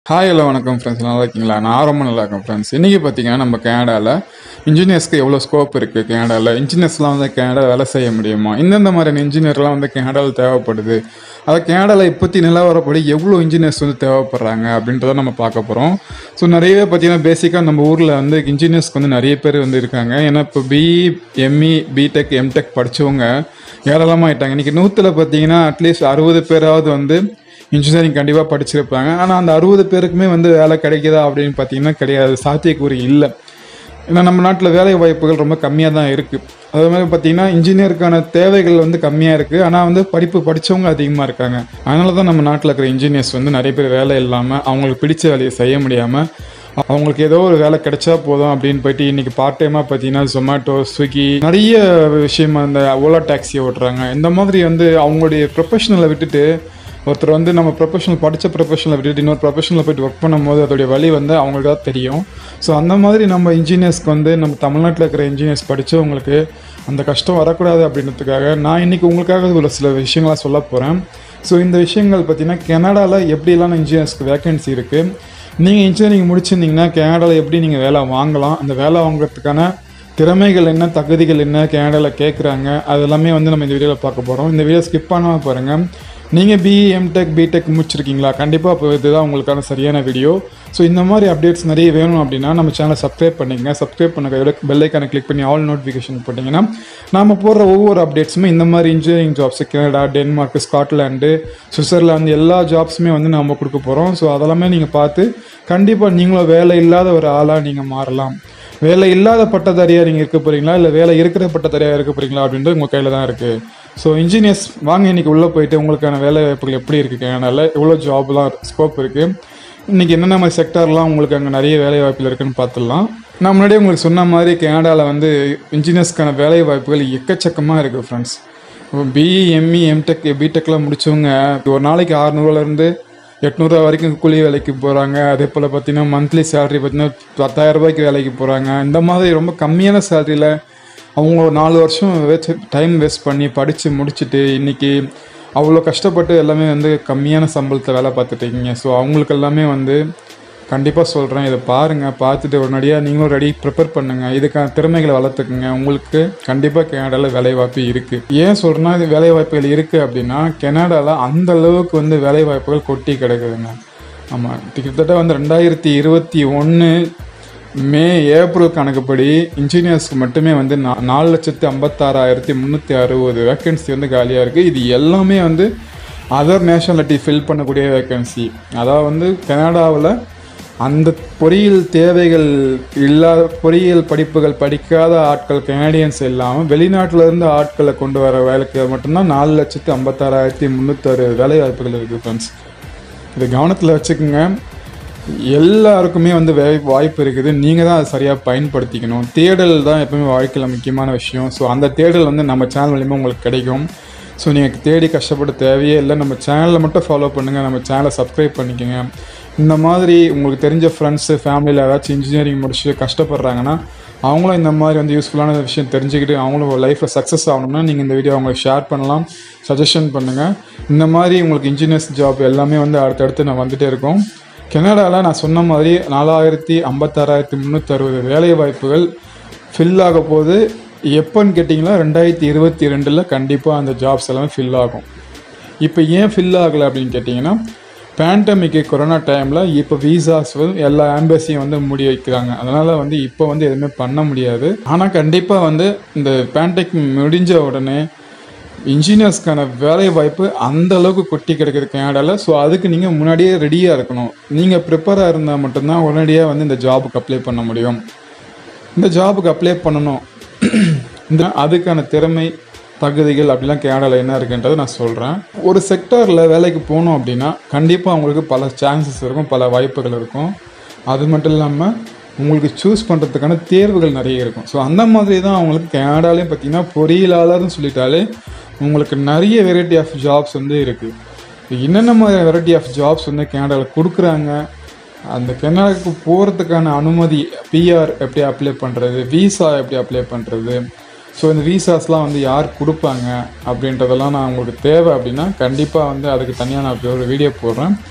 hi hello வணக்கம் friends நல்லா இருக்கீங்களா நான் ரொம்ப நல்லா இருக்கேன் ஃப்ரெண்ட்ஸ் இன்றைக்கி பார்த்தீங்கன்னா நம்ம கனடாவில் இன்ஜினியர்ஸ்க்கு எவ்வளோ ஸ்கோப் இருக்குது கனடாவில் இன்ஜினியர்ஸ்லாம் வந்து கனடா வேலை செய்ய முடியுமா இந்தந்த மாதிரியான இன்ஜினியர்லாம் வந்து கனடாவில் தேவைப்படுது அதை கனடாவில் இப்போத்தி நிலவரப்படி எவ்வளோ இன்ஜினியர்ஸ் வந்து தேவைப்படுறாங்க அப்படின்றத நம்ம பார்க்க போகிறோம் ஸோ நிறையவே பார்த்தீங்கன்னா பேசிக்காக நம்ம ஊரில் வந்து இன்ஜினியர்ஸ்க்கு வந்து நிறைய பேர் வந்து இருக்காங்க ஏன்னா இப்போ பிஇ எம்இ பிடெக் எம்டெக் படித்தவங்க ஏராளமாக ஆயிட்டாங்க இன்றைக்கி நூற்றில் பார்த்தீங்கன்னா அட்லீஸ்ட் அறுபது பேராவது வந்து இன்ஜினியரிங் கண்டிப்பாக படிச்சிருப்பாங்க ஆனால் அந்த அறுபது பேருக்குமே வந்து வேலை கிடைக்குதா அப்படின்னு பார்த்தீங்கன்னா கிடையாது சாத்தியக்கூறு இல்லை ஏன்னா நம்ம நாட்டில் வேலை வாய்ப்புகள் ரொம்ப கம்மியாக தான் இருக்குது அதே மாதிரி பார்த்தீங்கன்னா இன்ஜினியருக்கான தேவைகள் வந்து கம்மியாக இருக்குது ஆனால் வந்து படிப்பு படித்தவங்க அதிகமாக இருக்காங்க அதனால தான் நம்ம நாட்டில் இருக்கிற இன்ஜினியர்ஸ் வந்து நிறைய பேர் வேலை இல்லாமல் அவங்களுக்கு பிடிச்ச வேலையை செய்ய முடியாமல் அவங்களுக்கு ஏதோ ஒரு வேலை கிடைச்சா போதும் அப்படின்னு போயிட்டு இன்னைக்கு பார்ட் டைமாக பார்த்தீங்கன்னா ஜொமேட்டோ ஸ்விக்கி நிறைய விஷயமா இந்த ஓலா டாக்ஸி ஓட்டுறாங்க இந்த மாதிரி வந்து அவங்களுடைய ப்ரொஃபஷனலை விட்டுட்டு ஒருத்தர் வந்து நம்ம ப்ரொஃபஷனல் படித்த ப்ரொஃபஷனலை விட்டுட்டு இன்னொரு ப்ரொஃபஷனில் போயிட்டு ஒர்க் பண்ணும்போது அதோடைய வழி வந்து அவங்களுக்கு தான் தெரியும் ஸோ அந்த மாதிரி நம்ம இன்ஜினியர்ஸ்க்கு வந்து நம்ம தமிழ்நாட்டில் இருக்கிற இன்ஜினியர்ஸ் படித்தவங்களுக்கு அந்த கஷ்டம் வரக்கூடாது அப்படின்றதுக்காக நான் இன்றைக்கி உங்களுக்காக ஒரு சில விஷயங்களை சொல்ல போகிறேன் ஸோ இந்த விஷயங்கள் பார்த்தீங்கன்னா கனடாவில் எப்படிலாம் இன்ஜினியர்ஸ்க்கு வேகன்சி இருக்குது நீங்கள் இன்ஜினியரிங் முடிச்சிருந்தீங்கன்னா கனடாவில் எப்படி நீங்கள் வேலை வாங்கலாம் அந்த வேலை வாங்குறதுக்கான திறமைகள் என்ன தகுதிகள் என்ன கனடாவில் கேட்குறாங்க அது எல்லாமே வந்து நம்ம இந்த வீடியோவில் பார்க்க போகிறோம் இந்த வீடியோ ஸ்கிப் பண்ணாமல் பாருங்கள் நீங்கள் பிஇ எம்டெக் பிடெக் முடிச்சிருக்கீங்களா கண்டிப்பாக இப்போ இதுதான் உங்களுக்கான சரியான வீடியோ ஸோ இந்த மாதிரி அப்டேட்ஸ் நிறைய வேணும் அப்படின்னா நம்ம சேனலை சப்ஸ்கிரைப் பண்ணிக்கங்க சப்ஸ்கிரைப் பண்ண கையோட பெல்லைக்கான கிளிக் பண்ணி ஆல் நோட்டிஃபிகேஷன் போட்டிங்கன்னா நம்ம போடுற ஒவ்வொரு அப்டேட்ஸுமே இந்த மாதிரி engineering jobs Canada Denmark Scotland Switzerland எல்லா ஜாப்ஸுமே வந்து நம்ம கொடுக்க போகிறோம் ஸோ அதெல்லாமே நீங்கள் பார்த்து கண்டிப்பாக நீங்களும் வேலை இல்லாத ஒரு ஆளாக நீங்கள் மாறலாம் வேலை இல்லாத பட்டதாரியாக நீங்கள் இருக்க போகிறீங்களா இல்லை வேலை இருக்கிற பட்டதாரியாக இருக்க போகிறீங்களா அப்படின்றது உங்கள் கையில் தான் இருக்குது ஸோ இன்ஜினியர்ஸ் வாங்க இன்னைக்கு உள்ளே போயிட்டு உங்களுக்கான வேலை வாய்ப்புகள் எப்படி இருக்குது கனடாவில் எவ்வளோ ஜாப்லாம் ஸ்கோப் இருக்குது இன்றைக்கி என்னென்ன மாதிரி செக்டார்லாம் உங்களுக்கு அங்கே நிறைய வேலை வாய்ப்புகள் இருக்குன்னு பார்த்துடலாம் நான் முன்னாடியே உங்களுக்கு சொன்ன மாதிரி கனடாவில் வந்து இன்ஜினியர்ஸ்க்கான வேலை வாய்ப்புகள் எக்கச்சக்கமாக இருக்குது ஃப்ரெண்ட்ஸ் பிஇ எம்இ எம்டெக் பிடெக்லாம் முடிச்சவங்க ஒரு நாளைக்கு ஆறுநூறுலேருந்து எட்நூறுவா வரைக்கும் கூலி வேலைக்கு போகிறாங்க அதே போல் பார்த்தீங்கன்னா மந்த்லி சேலரி பார்த்தீங்கன்னா பத்தாயிரம் ரூபாய்க்கு வேலைக்கு போகிறாங்க இந்த மாதிரி ரொம்ப கம்மியான சேலரியில் அவங்க ஒரு நாலு வருஷம் வேஸ்ட் டைம் வேஸ்ட் பண்ணி படித்து முடிச்சுட்டு இன்றைக்கி அவ்வளோ கஷ்டப்பட்டு எல்லாமே வந்து கம்மியான சம்பளத்தில் வேலை பார்த்துட்டு இருக்கீங்க ஸோ அவங்களுக்கு எல்லாமே வந்து கண்டிப்பாக சொல்கிறேன் இதை பாருங்கள் பார்த்துட்டு உடனடியாக நீங்களும் ரெடி ப்ரிப்பேர் பண்ணுங்கள் இதுக்கான திறமைகளை வளர்த்துக்குங்க உங்களுக்கு கண்டிப்பாக கனடாவில் வேலைவாய்ப்பு இருக்குது ஏன் சொல்கிறேன்னா இது வேலைவாய்ப்புகள் இருக்குது அப்படின்னா கனடாவில் அந்த அளவுக்கு வந்து வேலைவாய்ப்புகள் கொட்டி கிடக்குதுங்க ஆமாம் கிட்டத்தட்ட வந்து ரெண்டாயிரத்தி இருபத்தி ஒன்று மே ஏப்ரல் கணக்குப்படி இன்ஜினியர்ஸ்க்கு மட்டுமே வந்து நா நாலு லட்சத்து ஐம்பத்தாறாயிரத்தி முந்நூற்றி அறுபது வேக்கன்சி வந்து காலியாக இருக்குது இது எல்லாமே வந்து அதர் நேஷனாலிட்டி ஃபில் பண்ணக்கூடிய வேக்கன்சி அதாவது வந்து கனடாவில் அந்த பொறியியல் தேவைகள் இல்லாத பொறியியல் படிப்புகள் படிக்காத ஆட்கள் கனடியன்ஸ் இல்லாமல் வெளிநாட்டில் இருந்து ஆட்களை கொண்டு வர வேலைக்கு மட்டும்தான் நாலு லட்சத்து ஐம்பத்தாறாயிரத்தி முந்நூற்றி வேலை வாய்ப்புகள் இருக்குது ஃப்ரெண்ட்ஸ் இதை கவனத்தில் வச்சுக்கோங்க எல்லாருக்குமே வந்து வே வாய்ப்பு இருக்குது நீங்கள் தான் அதை சரியாக பயன்படுத்திக்கணும் தேடல் தான் எப்பவுமே வாழ்க்கையில் முக்கியமான விஷயம் ஸோ அந்த தேடல் வந்து நம்ம சேனல் மூலிமா உங்களுக்கு கிடைக்கும் ஸோ நீங்கள் தேடி கஷ்டப்பட தேவையே இல்லை நம்ம சேனலில் மட்டும் ஃபாலோ பண்ணுங்கள் நம்ம சேனலை சப்ஸ்கிரைப் பண்ணிக்கோங்க இந்த மாதிரி உங்களுக்கு தெரிஞ்ச ஃப்ரெண்ட்ஸு ஃபேமிலியில் ஏதாச்சும் இன்ஜினியரிங் முடிச்சு கஷ்டப்படுறாங்கன்னா அவங்களும் இந்த மாதிரி வந்து யூஸ்ஃபுல்லான விஷயம் தெரிஞ்சுக்கிட்டு அவங்களும் லைஃப்பில் சக்ஸஸ் ஆகணும்னா நீங்கள் இந்த வீடியோ அவங்களுக்கு ஷேர் பண்ணலாம் சஜஷன் பண்ணுங்கள் இந்த மாதிரி உங்களுக்கு இன்ஜினியர்ஸ் ஜாப் எல்லாமே வந்து அடுத்தடுத்து நான் வந்துகிட்டே இருக்கோம் கனடாவில் நான் சொன்ன மாதிரி நாலாயிரத்தி ஐம்பத்தாறாயிரத்தி முந்நூற்றி அறுபது வேலை வாய்ப்புகள் ஃபில் ஆக போது எப்போன்னு கேட்டிங்கன்னா ரெண்டாயிரத்தி இருபத்தி ரெண்டில் கண்டிப்பாக அந்த ஜாப்ஸ் எல்லாமே ஃபில் ஆகும் இப்போ ஏன் ஃபில் ஆகலை அப்படின்னு கேட்டிங்கன்னா பேண்டமிக்கு கொரோனா டைமில் இப்போ விசாஸ் வந்து எல்லா ஆம்பசியும் வந்து மூடி வைக்கிறாங்க அதனால் வந்து இப்போ வந்து எதுவுமே பண்ண முடியாது ஆனால் கண்டிப்பாக வந்து இந்த பேண்டமிக் முடிஞ்ச உடனே இன்ஜினியர்ஸ்க்கான வேலை வாய்ப்பு அந்த அளவுக்கு கொட்டி கிடக்குது கனடாவில் ஸோ அதுக்கு நீங்கள் முன்னாடியே ரெடியாக இருக்கணும் நீங்கள் ப்ரிப்பராக இருந்தால் மட்டும்தான் உடனடியாக வந்து இந்த ஜாபுக்கு அப்ளை பண்ண முடியும் இந்த ஜாபுக்கு அப்ளை பண்ணணும் இந்த அதுக்கான திறமை தகுதிகள் அப்படிலாம் கனடாவில் என்ன இருக்குன்றதை நான் சொல்கிறேன் ஒரு செக்டாரில் வேலைக்கு போகணும் அப்படின்னா கண்டிப்பாக உங்களுக்கு பல சான்சஸ் இருக்கும் பல வாய்ப்புகள் இருக்கும் அது மட்டும் இல்லாமல் உங்களுக்கு சூஸ் பண்ணுறதுக்கான தேர்வுகள் நிறைய இருக்கும் ஸோ அந்த மாதிரி தான் அவங்களுக்கு கனடாலையும் பார்த்தீங்கன்னா பொறியியலாளர்னு சொல்லிட்டாலே உங்களுக்கு நிறைய வெரைட்டி ஆஃப் ஜாப்ஸ் வந்து இருக்குது என்னென்ன மாதிரி வெரைட்டி ஆஃப் ஜாப்ஸ் வந்து கனடாவில் கொடுக்குறாங்க அந்த கனடாவுக்கு போகிறதுக்கான அனுமதி பிஆர் எப்படி அப்ளை பண்ணுறது விசா எப்படி அப்ளை பண்ணுறது ஸோ இந்த விசாஸ்லாம் வந்து யார் கொடுப்பாங்க அப்படின்றதெல்லாம் நான் உங்களுக்கு தேவை அப்படின்னா கண்டிப்பாக வந்து அதுக்கு தனியாக நான் ஒரு வீடியோ போடுறேன்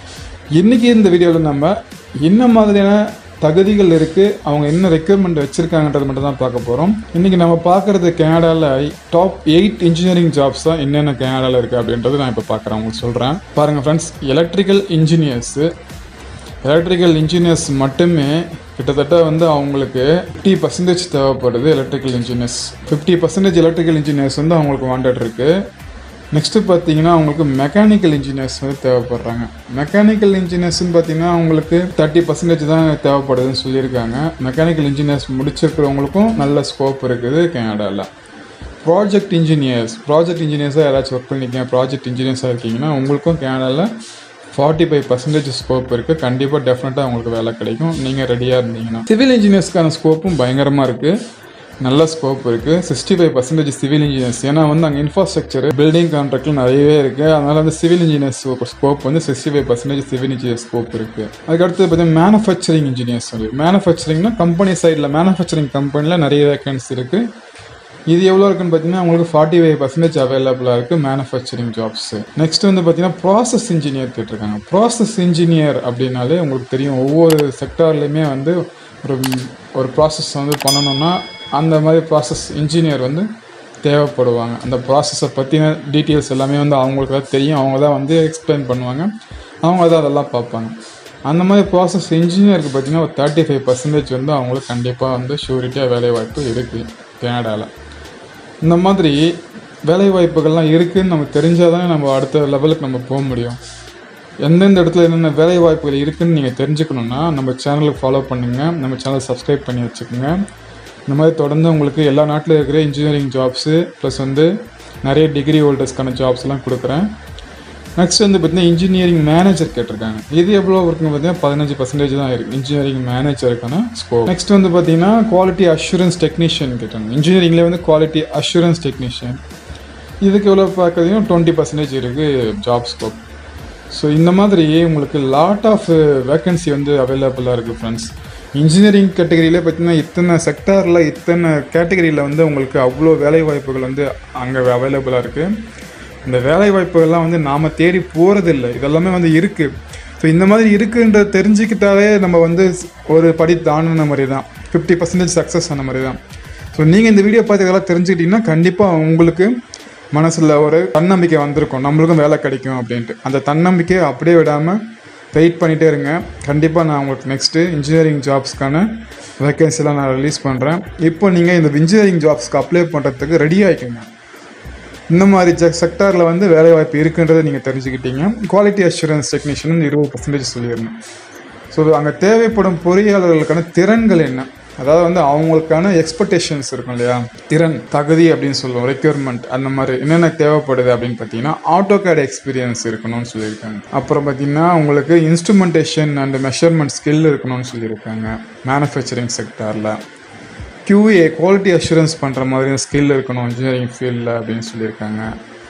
இன்றைக்கி இந்த வீடியோவில் நம்ம என்ன மாதிரியான தகுதிகள் இருக்குது அவங்க என்ன ரெக்யர்மெண்ட் வச்சுருக்காங்கன்றது மட்டும் தான் பார்க்க போகிறோம் இன்றைக்கி நம்ம பார்க்குறது கனடாவில் டாப் எயிட் இன்ஜினியரிங் ஜாப்ஸ் தான் என்னென்ன கனடாவில் இருக்குது அப்படின்றது நான் இப்போ பார்க்குறேன் உங்களுக்கு சொல்கிறேன் பாருங்கள் friends electrical engineers electrical engineers மட்டுமே கிட்டத்தட்ட வந்து அவங்களுக்கு ஃபிஃப்டி பர்சன்டேஜ் தேவைப்படுது electrical engineers fifty percentage electrical engineers வந்து அவங்களுக்கு வாண்டட் இருக்குது நெக்ஸ்ட்டு பார்த்தீங்கன்னா அவங்களுக்கு மெக்கானிக்கல் இன்ஜினியர்ஸ் வந்து தேவைப்படுறாங்க மெக்கானிக்கல் இன்ஜினியர்ஸ்னு பார்த்தீங்கன்னா அவங்களுக்கு தேர்ட்டி பர்சன்டேஜ் தான் தேவைப்படுதுன்னு சொல்லியிருக்காங்க மெக்கானிக்கல் இன்ஜினியர்ஸ் முடிச்சிருக்கிறவங்களுக்கும் நல்ல ஸ்கோப் இருக்குது கனடாவில் ப்ராஜெக்ட் இன்ஜினியர்ஸ் ப்ராஜெக்ட் இன்ஜினியர்ஸாக யாராச்சும் ஒர்க் பண்ணிருக்கீங்க ப்ராஜெக்ட் இன்ஜினியர்ஸாக இருக்கீங்கன்னா உங்களுக்கும் கனடாவில் ஃபார்ட்டி ஃபைவ் பர்சன்டேஜ் ஸ்கோப் இருக்குது கண்டிப்பாக டெஃபினட்டாக உங்களுக்கு வேலை கிடைக்கும் நீங்கள் ரெடியாக இருந்தீங்கன்னா சிவில் இன்ஜினியர்ஸ்க்கான ஸ்கோப்பும் பயங்கரமாக இருக்குது நல்ல ஸ்கோப் இருக்குது sixty five percentage civil engineers ஏன்னா வந்து அங்கே இன்ஃப்ராஸ்ட்ரக்சர் பில்டிங் கான்ட்ராக்டில் நிறையவே இருக்குது அதனால் வந்து சிவில் இன்ஜினியர்ஸ் ஸ்கோப் வந்து sixty five percentage civil engineer scope இருக்குது அதுக்கடுத்து பார்த்தீங்கன்னா மேனுஃபேக்சரிங் இன்ஜினியர்ஸ் சொல்லி மேனுஃபேக்சரிங்னா கம்பெனி சைடில் மேனுஃபேக்சரிங் கம்பெனியில் நிறைய வேகன்சி இருக்குது இது எவ்வளோ இருக்குன்னு பார்த்தீங்கன்னா உங்களுக்கு ஃபார்ட்டி ஃபைவ் பர்சன்டேஜ் அவைலபிளாக இருக்குது மேனுஃபேக்சரிங் ஜாப்ஸ் நெக்ஸ்ட் வந்து பார்த்தீங்கன்னா ப்ராசஸ் இன்ஜினியர் கேட்டிருக்காங்க ப்ராசஸ் இன்ஜினியர் அப்படின்னாலே உங்களுக்கு தெரியும் ஒவ்வொரு செக்டார்லேயுமே வந்து ஒரு ஒரு ப்ராசஸ் வந்து பண்ணணும்னா அந்த மாதிரி ப்ராசஸ் இன்ஜினியர் வந்து தேவைப்படுவாங்க அந்த ப்ராசஸை பற்றின டீட்டெயில்ஸ் எல்லாமே வந்து அவங்களுக்கு தான் தெரியும் அவங்க தான் வந்து எக்ஸ்பிளைன் பண்ணுவாங்க அவங்க தான் அதெல்லாம் பார்ப்பாங்க அந்த மாதிரி ப்ராசஸ் இன்ஜினியருக்கு பார்த்தீங்கன்னா ஒரு தேர்ட்டி ஃபைவ் பர்சன்டேஜ் வந்து அவங்களுக்கு கண்டிப்பாக வந்து ஷூரிட்டியாக வேலை வாய்ப்பு இருக்குது கனடாவில் இந்த மாதிரி வேலை வாய்ப்புகள்லாம் இருக்குதுன்னு நமக்கு தெரிஞ்சால் தானே நம்ம அடுத்த லெவலுக்கு நம்ம போக முடியும் எந்தெந்த இடத்துல என்னென்ன வேலை வாய்ப்புகள் இருக்குதுன்னு நீங்கள் தெரிஞ்சுக்கணுன்னா நம்ம சேனலுக்கு ஃபாலோ பண்ணுங்கள் நம்ம சேனல் சப்ஸ்கிரைப் பண்ணி வச்சுக்கோங்க இந்த மாதிரி தொடர்ந்து உங்களுக்கு எல்லா நாட்டில் இருக்கிற இன்ஜினியரிங் ஜாப்ஸு ப்ளஸ் வந்து நிறைய டிகிரி ஹோல்டர்ஸ்க்கான ஜாப்ஸ்லாம் கொடுக்குறேன் நெக்ஸ்ட் வந்து பார்த்தீங்கன்னா இன்ஜினியரிங் மேனேஜர் கேட்டிருக்காங்க இது எவ்வளோ இருக்குன்னு பார்த்தீங்கன்னா பதினஞ்சு பர்சன்டேஜ் தான் இருக்குது இன்ஜினியரிங் மேனேஜருக்கான ஸ்கோப் நெக்ஸ்ட் வந்து பார்த்தீங்கன்னா குவாலிட்டி அஷூரன்ஸ் டெக்னீஷியன் கேட்டாங்க இன்ஜினியரிங்லேயே வந்து குவாலிட்டி அஷூரன்ஸ் டெக்னீஷியன் இதுக்கு எவ்வளோ பார்க்குறதையும் டுவெண்ட்டி பர்சன்டேஜ் இருக்குது ஜாப் ஸ்கோப் ஸோ இந்த மாதிரி உங்களுக்கு லாட் ஆஃப் வேக்கன்சி வந்து அவைலபிளாக இருக்குது ஃப்ரெண்ட்ஸ் இன்ஜினியரிங் கேட்டகரியில் பார்த்தீங்கன்னா இத்தனை செக்டாரில் இத்தனை கேட்டகரியில் வந்து உங்களுக்கு அவ்வளோ வேலை வாய்ப்புகள் வந்து அங்கே அவைலபிளாக இருக்குது இந்த வேலை வாய்ப்புகள்லாம் வந்து நாம் தேடி போகிறதில்ல இதெல்லாமே வந்து இருக்குது ஸோ இந்த மாதிரி இருக்குன்ற தெரிஞ்சுக்கிட்டாவே நம்ம வந்து ஒரு படி தாண்டின மாதிரி தான் ஃபிஃப்டி பர்சன்டேஜ் சக்ஸஸ் ஆன மாதிரி தான் ஸோ நீங்கள் இந்த வீடியோ பார்த்து இதெல்லாம் தெரிஞ்சுக்கிட்டிங்கன்னா கண்டிப்பாக உங்களுக்கு மனசில் ஒரு தன்னம்பிக்கை வந்திருக்கும் நம்மளுக்கும் வேலை கிடைக்கும் அப்படின்ட்டு அந்த தன்னம்பிக்கையை அப்படியே விடாமல் வெயிட் பண்ணிகிட்டே இருங்க கண்டிப்பாக நான் உங்களுக்கு நெக்ஸ்ட்டு இன்ஜினியரிங் ஜாப்ஸ்க்கான வேக்கன்சிலாம் நான் ரிலீஸ் பண்ணுறேன் இப்போ நீங்கள் இந்த இன்ஜினியரிங் ஜாப்ஸ்க்கு அப்ளை பண்ணுறதுக்கு ரெடி ஆகிக்கோங்க இந்த மாதிரி ஜ செக்டாரில் வந்து வேலை வாய்ப்பு இருக்குன்றதை நீங்கள் தெரிஞ்சுக்கிட்டீங்க குவாலிட்டி அஷூரன்ஸ் டெக்னீஷியன் இருபது பர்சன்டேஜ் சொல்லியிருந்தேன் ஸோ அங்கே தேவைப்படும் பொறியாளர்களுக்கான திறன்கள் என்ன அதாவது வந்து அவங்களுக்கான எக்ஸ்பெக்டேஷன்ஸ் இருக்கும் இல்லையா திறன் தகுதி அப்படின்னு சொல்லுவோம் ரெக்யர்மெண்ட் அந்த மாதிரி என்னென்ன தேவைப்படுது அப்படின்னு பார்த்தீங்கன்னா ஆட்டோ கேட் எக்ஸ்பீரியன்ஸ் இருக்கணும்னு சொல்லியிருக்காங்க அப்புறம் பார்த்தீங்கன்னா உங்களுக்கு இன்ஸ்ட்ருமெண்டேஷன் அண்ட் மெஷர்மெண்ட் ஸ்கில் இருக்கணும்னு சொல்லியிருக்காங்க மேனுஃபேக்சரிங் செக்டாரில் கியூஏ குவாலிட்டி அஷூரன்ஸ் பண்ணுற மாதிரி ஸ்கில் இருக்கணும் இன்ஜினியரிங் ஃபீல்டில் அப்படின்னு சொல்லியிருக்காங்க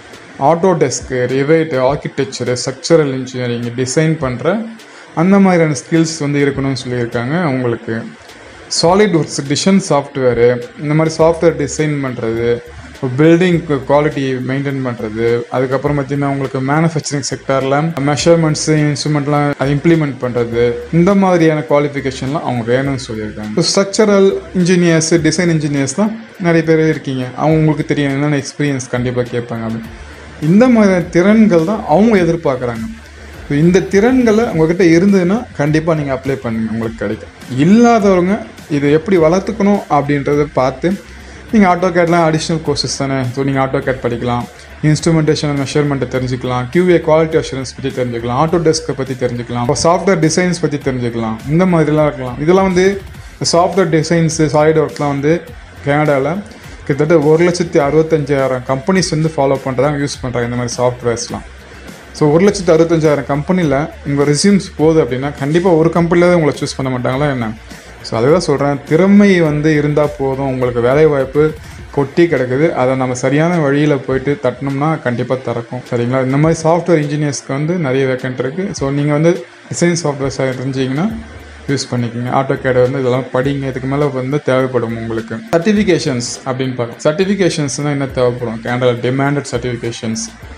Autodesk Revit architecture structural engineering design பண்ணுற அந்த மாதிரியான ஸ்கில்ஸ் வந்து இருக்கணும்னு சொல்லியிருக்காங்க உங்களுக்கு சாலிட் ஒர்க்ஸ் டிசைன் சாஃப்ட்வேரு இந்த மாதிரி சாஃப்ட்வேர் டிசைன் பண்ணுறது பில்டிங் குவாலிட்டி மெயின்டைன் பண்ணுறது அதுக்கப்புறம் பார்த்தீங்கன்னா உங்களுக்கு மேனுஃபேக்சரிங் செக்டாரில் மெஷர்மெண்ட்ஸு இன்ஸ்ட்ருமெண்ட்லாம் அதை இம்ப்ளிமெண்ட் பண்ணுறது இந்த மாதிரியான குவாலிஃபிகேஷன்லாம் அவங்க வேணும்னு சொல்லியிருக்காங்க இப்போ ஸ்ட்ரக்சரல் இன்ஜினியர்ஸ் டிசைன் இன்ஜினியர்ஸ்லாம் நிறைய பேர் இருக்கீங்க அவங்க உங்களுக்கு தெரியும் என்னென்ன எக்ஸ்பீரியன்ஸ் கண்டிப்பாக கேட்பாங்க அப்படின்னு இந்த மாதிரியான திறன்கள் தான் அவங்க எதிர்பார்க்குறாங்க ஸோ இந்த திறன்களை உங்ககிட்ட இருந்ததுன்னா கண்டிப்பாக நீங்கள் அப்ளை பண்ணுங்கள் உங்களுக்கு கிடைக்கும் இல்லாதவங்க இதை எப்படி வளர்த்துக்கணும் அப்படின்றத பார்த்து நீங்கள் ஆட்டோ கேட்லாம் அடிஷ்னல் கோர்சஸ் தானே ஸோ நீங்கள் ஆட்டோ கேட் படிக்கலாம் இன்ஸ்ட்ருமெண்டேஷன் மெஷர்மெண்ட்டை தெரிஞ்சுக்கலாம் கியூஏ குவாலிட்டி அஷூரன்ஸ் பற்றி தெரிஞ்சுக்கலாம் ஆட்டோ டெஸ்க்கை பற்றி தெரிஞ்சுக்கலாம் சாஃப்ட்வேர் டிசைன்ஸ் பற்றி தெரிஞ்சுக்கலாம் இந்த மாதிரிலாம் இருக்கலாம் இதெல்லாம் வந்து சாஃப்ட்வேர் டிசைன்ஸு சாலிட் ஒர்க்லாம் வந்து கனடாவில் கிட்டத்தட்ட ஒரு லட்சத்தி அறுபத்தஞ்சாயிரம் கம்பெனிஸ் வந்து ஃபாலோ பண்ணுறதாங்க யூஸ் பண்ணுறாங்க இந்த மாதிரி சாஃப்ட்வேர்ஸ்லாம் ஸோ ஒரு லட்சத்து அறுபத்தஞ்சாயிரம் கம்பெனியில் உங்கள் ரெசியூம்ஸ் போகுது அப்படின்னா கண்டிப்பாக ஒரு கம்பெனியில் உங்களை சூஸ் பண்ண மாட்டாங்களா என்ன ஸோ அதுதான் சொல்கிறேன் திறமை வந்து இருந்தால் போதும் உங்களுக்கு வேலை வாய்ப்பு கொட்டி கிடக்குது அதை நம்ம சரியான வழியில் போயிட்டு தட்டினோம்னா கண்டிப்பாக திறக்கும் சரிங்களா இந்த மாதிரி சாஃப்ட்வேர் இன்ஜினியர்ஸ்க்கு வந்து நிறைய வேக்கண்ட் இருக்குது ஸோ நீங்கள் வந்து டிசைன் சாஃப்ட்வேர்ஸ் தெரிஞ்சிங்கன்னா யூஸ் பண்ணிக்கோங்க ஆட்டோ கேடை வந்து இதெல்லாம் படிங்க இதுக்கு மேலே வந்து தேவைப்படும் உங்களுக்கு சர்டிஃபிகேஷன்ஸ் அப்படின்னு பார்க்கலாம் சர்டிஃபிகேஷன்ஸ்னால் என்ன தேவைப்படும் கேனடா டிமாண்டட் சர்டிஃபிகேஷன்ஸ்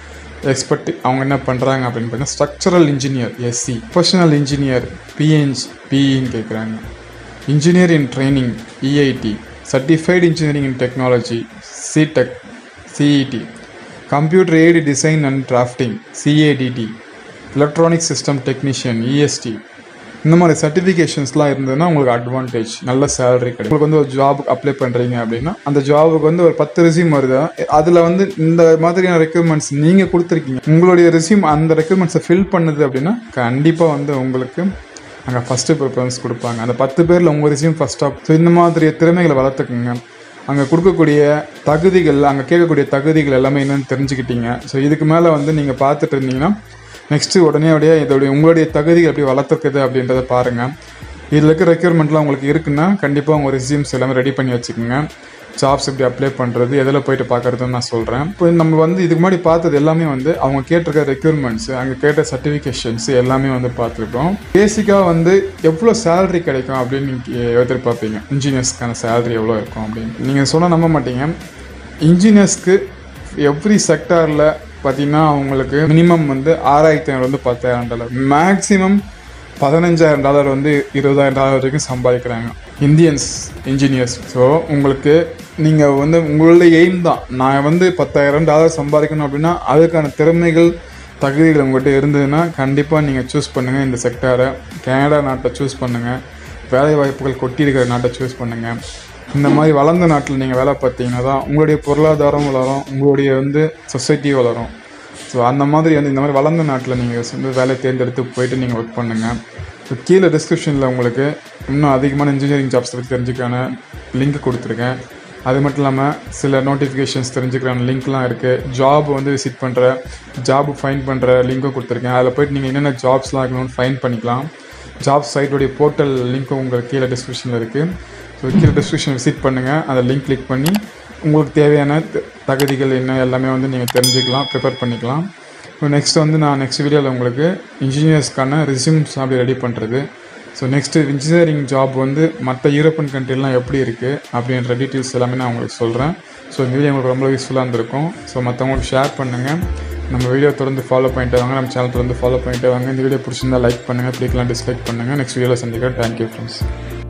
எக்ஸ்பர்ட் அவங்க என்ன பண்ணுறாங்க அப்படின்னு பார்த்தீங்கன்னா structural engineer SC professional engineer PEng பிஇன்னு கேட்குறாங்க engineer in training EIT certified engineering in technology சிடெக் CET computer aid design and drafting CADD electronic system technician EST இந்த மாதிரி சர்டிஃபிகேஷன்ஸ்லாம் இருந்ததுன்னா உங்களுக்கு அட்வான்டேஜ் நல்ல சேலரி கிடைக்கும் உங்களுக்கு வந்து ஒரு ஜாபுக்கு அப்ளை பண்ணுறீங்க அப்படின்னா அந்த ஜாபுக்கு வந்து ஒரு பத்து ரெசியூம் வருது அதில் வந்து இந்த மாதிரியான ரெக்யூர்மெண்ட்ஸ் நீங்கள் கொடுத்துருக்கீங்க உங்களுடைய ரெசியூம் அந்த ரெக்யூர்மெண்ட்ஸை ஃபில் பண்ணுது அப்படின்னா கண்டிப்பாக வந்து உங்களுக்கு அங்கே ஃபஸ்ட்டு ப்ரிஃபரன்ஸ் கொடுப்பாங்க அந்த பத்து பேரில் உங்கள் ரெசியூம் ஃபஸ்ட்டாக ஸோ இந்த மாதிரி திறமைகளை வளர்த்துக்குங்க அங்கே கொடுக்கக்கூடிய தகுதிகள் அங்கே கேட்கக்கூடிய தகுதிகள் எல்லாமே என்னென்னு தெரிஞ்சுக்கிட்டீங்க ஸோ இதுக்கு மேலே வந்து நீங்கள் பார்த்துட்டு இருந்தீங்கன்னா நெக்ஸ்ட்டு உடனே அப்படியே இதோடைய உங்களுடைய தகுதிகள் எப்படி வளர்த்துக்குது அப்படின்றத பாருங்கள் இதில் இருக்க ரெக்யூர்மெண்ட்லாம் உங்களுக்கு இருக்குன்னா கண்டிப்பாக உங்கள் ரெசியூம்ஸ் எல்லாமே ரெடி பண்ணி வச்சுக்கோங்க ஜாப்ஸ் எப்படி அப்ளை பண்ணுறது எதில் போயிட்டு பார்க்குறதுன்னு நான் சொல்கிறேன் இப்போ நம்ம வந்து இதுக்கு முன்னாடி பார்த்தது எல்லாமே வந்து அவங்க கேட்டிருக்க ரெக்யூர்மெண்ட்ஸ் அங்கே கேட்ட சர்டிஃபிகேஷன்ஸ் எல்லாமே வந்து பார்த்துருக்கோம் பேசிக்காக வந்து எவ்வளோ சேலரி கிடைக்கும் அப்படின்னு நீங்கள் எதிர்பார்ப்பீங்க இன்ஜினியர்ஸ்க்கான சேலரி எவ்வளோ இருக்கும் அப்படின்னு நீங்கள் சொன்னால் நம்ப மாட்டீங்க இன்ஜினியர்ஸ்க்கு எவ்ரி செக்டாரில் பார்த்தீங்கன்னா அவங்களுக்கு மினிமம் வந்து ஆறாயிரத்தி ஐநூறுலேருந்து பத்தாயிரம் டாலர் மேக்ஸிமம் பதினஞ்சாயிரம் டாலர் வந்து இருபதாயிரம் டாலர் வரைக்கும் சம்பாதிக்கிறாங்க இந்தியன்ஸ் இன்ஜினியர்ஸ் ஸோ உங்களுக்கு நீங்கள் வந்து உங்களுடைய எய்ம் தான் நான் வந்து பத்தாயிரம் டாலர் சம்பாதிக்கணும் அப்படின்னா அதுக்கான திறமைகள் தகுதிகள் உங்கள்கிட்ட இருந்ததுன்னா கண்டிப்பாக நீங்கள் சூஸ் பண்ணுங்கள் இந்த செக்டாரை கனடா நாட்டை சூஸ் பண்ணுங்கள் வேலை வாய்ப்புகள் கொட்டி இருக்கிற நாட்டை சூஸ் பண்ணுங்கள் இந்த மாதிரி வளர்ந்த நாட்டில் நீங்கள் வேலை பார்த்தீங்கன்னா தான் உங்களுடைய பொருளாதாரம் வளரும் உங்களுடைய வந்து சொசைட்டி வளரும் ஸோ அந்த மாதிரி வந்து இந்த மாதிரி வளர்ந்த நாட்டில் நீங்கள் வந்து வேலை தேர்ந்தெடுத்து போயிட்டு நீங்கள் ஒர்க் பண்ணுங்கள் ஸோ கீழே டிஸ்கிரிப்ஷனில் உங்களுக்கு இன்னும் அதிகமான இன்ஜினியரிங் ஜாப்ஸ் பற்றி தெரிஞ்சுக்கான லிங்க் கொடுத்துருக்கேன் அது மட்டும் இல்லாமல் சில நோட்டிஃபிகேஷன்ஸ் தெரிஞ்சுக்கிறான லிங்க்லாம் இருக்குது ஜாப் வந்து விசிட் பண்ணுற ஜாப் ஃபைன் பண்ணுற லிங்க்கும் கொடுத்துருக்கேன் அதில் போயிட்டு நீங்கள் என்னென்ன ஜாப்ஸ்லாம் இருக்கணும்னு ஃபைன் பண்ணிக்கலாம் ஜாப் சைட்டோடைய போர்ட்டல் லிங்க்கும் உங்களுக்கு கீழே டிஸ்கிரிப்ஷனில் இருக்குது ஸோ கீழே டிஸ்கிரிப்ஷன் விசிட் பண்ணுங்கள் அந்த லிங்க் கிளிக் பண்ணி உங்களுக்கு தேவையான த- தகுதிகள் என்ன எல்லாமே வந்து நீங்கள் தெரிஞ்சுக்கலாம் ப்ரிப்பேர் பண்ணிக்கலாம் இப்போ நெக்ஸ்ட் வந்து நான் நெக்ஸ்ட் வீடியோவில் உங்களுக்கு இன்ஜினியர்ஸ்க்கான ரெசியூம்ஸ் அப்படி ரெடி பண்ணுறது ஸோ நெக்ஸ்ட்டு இன்ஜினியரிங் ஜாப் வந்து மற்ற யூரோப்பியன் கண்ட்ரிலாம் எப்படி இருக்குது அப்படின்ற டீட்டெயில்ஸ் எல்லாமே நான் உங்களுக்கு சொல்கிறேன் ஸோ இந்த வீடியோ உங்களுக்கு ரொம்ப யூஸ்ஃபுல்லாக இருந்திருக்கும் ஸோ மற்றவங்களுக்கு ஷேர் பண்ணுங்கள் நம்ம வீடியோ தொடர்ந்து ஃபாலோ பண்ணிட்டு வாங்க நம்ம சேனல் தொடர்ந்து ஃபாலோ பண்ணிட்டு வாங்க இந்த வீடியோ பிடிச்சிருந்தா லைக் பண்ணுங்கள் பிடிக்கலாம் டிஸ்லைக் பண்ணுங்கள் நெக்ஸ்ட் வீடியோவில் சந்திக்கிறேன் தேங்க்யூ ஃப்ரெண்ட்ஸ்